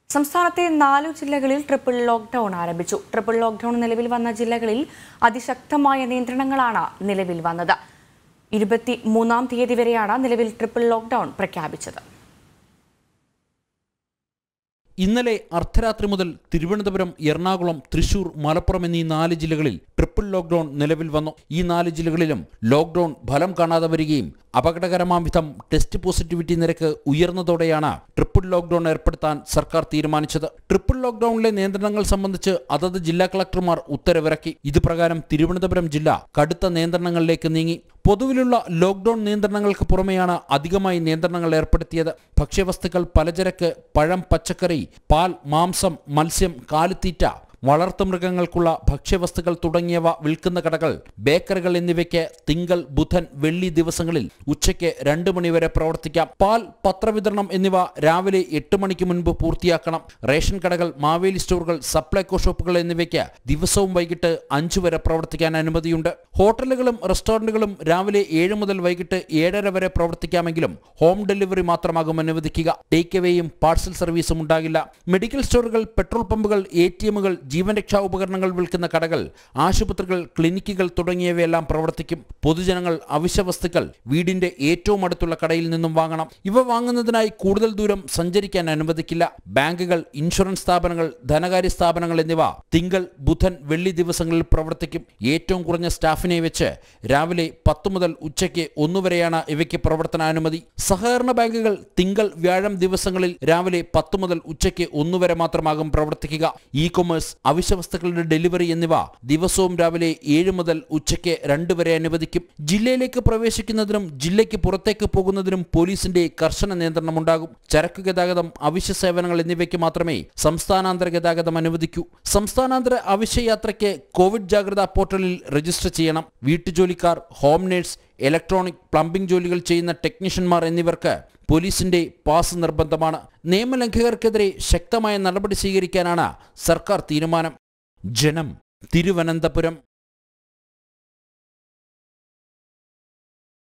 സംസ്ഥാനത്തെ നാലു ജില്ലകളിൽ ട്രിപ്പിൾ ലോക്ക്ഡൌൺ ആരംഭിച്ചു ട്രിപ്പിൾ ലോക്ക്ഡൌൺ നിലവിൽ വന്ന ജില്ലകളിൽ അതിശക്തമായ നിയന്ത്രണങ്ങളാണ് നിലവിൽ വന്നത് ഇരുപത്തി മൂന്നാം തീയതി വരെയാണ് നിലവിൽ ട്രിപ്പിൾ ലോക്ക്ഡൌൺ പ്രഖ്യാപിച്ചത് ഇന്നലെ അർദ്ധരാത്രി മുതൽ തിരുവനന്തപുരം എറണാകുളം തൃശൂർ മലപ്പുറം എന്നീ നാല് ജില്ലകളിൽ ട്രിപ്പിൾ ലോക്ക്ഡൌൺ നിലവിൽ വന്നു ഈ നാല് ജില്ലകളിലും ലോക്ക്ഡൌൺ ഫലം കാണാതെ വരികയും അപകടകരമാം വിധം ടെസ്റ്റ് പോസിറ്റിവിറ്റി നിരക്ക് ഉയർന്നതോടെയാണ് ട്രിപ്പിൾ ലോക്ക്ഡൌൺ ഏർപ്പെടുത്താൻ സർക്കാർ തീരുമാനിച്ചത് ട്രിപ്പിൾ ലോക്ക്ഡൌണിലെ നിയന്ത്രണങ്ങൾ സംബന്ധിച്ച് അതത് ജില്ലാ കളക്ടർമാർ ഉത്തരവിറക്കി ഇത് പ്രകാരം തിരുവനന്തപുരം ജില്ല കടുത്ത നിയന്ത്രണങ്ങളിലേക്ക് നീങ്ങി പൊതുവിലുള്ള ലോക്ക്ഡൌൺ നിയന്ത്രണങ്ങൾക്ക് പുറമെയാണ് അധികമായി നിയന്ത്രണങ്ങൾ ഏർപ്പെടുത്തിയത് ഭക്ഷ്യവസ്തുക്കൾ പലചരക്ക് പഴം പച്ചക്കറി പാൽ മാംസം മത്സ്യം കാലിത്തീറ്റ വളർത്തുമൃഗങ്ങൾക്കുള്ള ഭക്ഷ്യവസ്തുക്കൾ തുടങ്ങിയവ വിൽക്കുന്ന കടകൾ ബേക്കറികൾ എന്നിവയ്ക്ക് തിങ്കൾ ബുധൻ വെള്ളി ദിവസങ്ങളിൽ ഉച്ചയ്ക്ക് രണ്ട് മണിവരെ പ്രവർത്തിക്കാം പാൽ പത്രവിതരണം എന്നിവ രാവിലെ എട്ട് മണിക്ക് മുൻപ് പൂർത്തിയാക്കണം റേഷൻ കടകൾ മാവേലി സ്റ്റോറുകൾ സപ്ലൈകോ ഷോപ്പുകൾ എന്നിവയ്ക്ക് ദിവസവും വൈകിട്ട് അഞ്ചു വരെ പ്രവർത്തിക്കാൻ അനുമതിയുണ്ട് ഹോട്ടലുകളും റെസ്റ്റോറന്റുകളും രാവിലെ ഏഴ് മുതൽ വൈകിട്ട് ഏഴര വരെ പ്രവർത്തിക്കാമെങ്കിലും ഹോം ഡെലിവറി മാത്രമാകും അനുവദിക്കുക ടേക്ക് എവേയും പാഴ്സൽ സർവീസും ഉണ്ടാകില്ല മെഡിക്കൽ സ്റ്റോറുകൾ പെട്രോൾ പമ്പുകൾ എ ടി എമ്മുകൾ ജീവൻ രക്ഷാ ഉപകരണങ്ങൾ വിൽക്കുന്ന കടകൾ ആശുപത്രികൾ ക്ലിനിക്കുകൾ തുടങ്ങിയവയെല്ലാം പ്രവർത്തിക്കും പൊതുജനങ്ങൾ അവശ്യ വസ്തുക്കൾ വീടിന്റെ ഏറ്റവും അടുത്തുള്ള കടയിൽ നിന്നും വാങ്ങണം ഇവ വാങ്ങുന്നതിനായി കൂടുതൽ ദൂരം സഞ്ചരിക്കാൻ അനുവദിക്കില്ല ബാങ്കുകൾ ഇൻഷുറൻസ് സ്ഥാപനങ്ങൾ ധനകാര്യ സ്ഥാപനങ്ങൾ എന്നിവ തിങ്കൾ ബുധൻ വെള്ളി ദിവസങ്ങളിൽ പ്രവർത്തിക്കും ഏറ്റവും കുറഞ്ഞ സ്റ്റാഫിനെ വെച്ച് രാവിലെ പത്ത് മുതൽ ഉച്ചയ്ക്ക് ഒന്നുവരെയാണ് ഇവയ്ക്ക് പ്രവർത്തനാനുമതി സഹകരണ ബാങ്കുകൾ തിങ്കൾ വ്യാഴം ദിവസങ്ങളിൽ രാവിലെ പത്ത് മുതൽ ഉച്ചയ്ക്ക് ഒന്നുവരെ മാത്രമാകും പ്രവർത്തിക്കുക ഇ കൊമേഴ്സ് അവശ്യവസ്തുക്കളുടെ ഡെലിവറി എന്നിവ ദിവസവും രാവിലെ ഏഴ് മുതൽ ഉച്ചയ്ക്ക് രണ്ട് വരെ അനുവദിക്കും ജില്ലയിലേക്ക് പ്രവേശിക്കുന്നതിനും ജില്ലയ്ക്ക് പുറത്തേക്ക് പോകുന്നതിനും പോലീസിന്റെ കർശന നിയന്ത്രണമുണ്ടാകും ചരക്ക് ഗതാഗതം അവശ്യ സേവനങ്ങൾ എന്നിവയ്ക്ക് മാത്രമേ സംസ്ഥാനാന്തര ഗതാഗതം അനുവദിക്കൂ സംസ്ഥാനാന്തര അവശ്യയാത്രയ്ക്ക് കോവിഡ് ജാഗ്രതാ പോർട്ടലിൽ രജിസ്റ്റർ ചെയ്യണം വീട്ടുജോലിക്കാർ ഹോം നേഴ്സ് ഇലക്ട്രോണിക് പ്ലംബിംഗ് ജോലികൾ ചെയ്യുന്ന ടെക്നീഷ്യന്മാർ എന്നിവർക്ക് പോലീസിന്റെ പാസ് നിർബന്ധമാണ് നിയമലംഘകർക്കെതിരെ ശക്തമായ നടപടി സ്വീകരിക്കാനാണ് സർക്കാർ തീരുമാനം ജനം തിരുവനന്തപുരം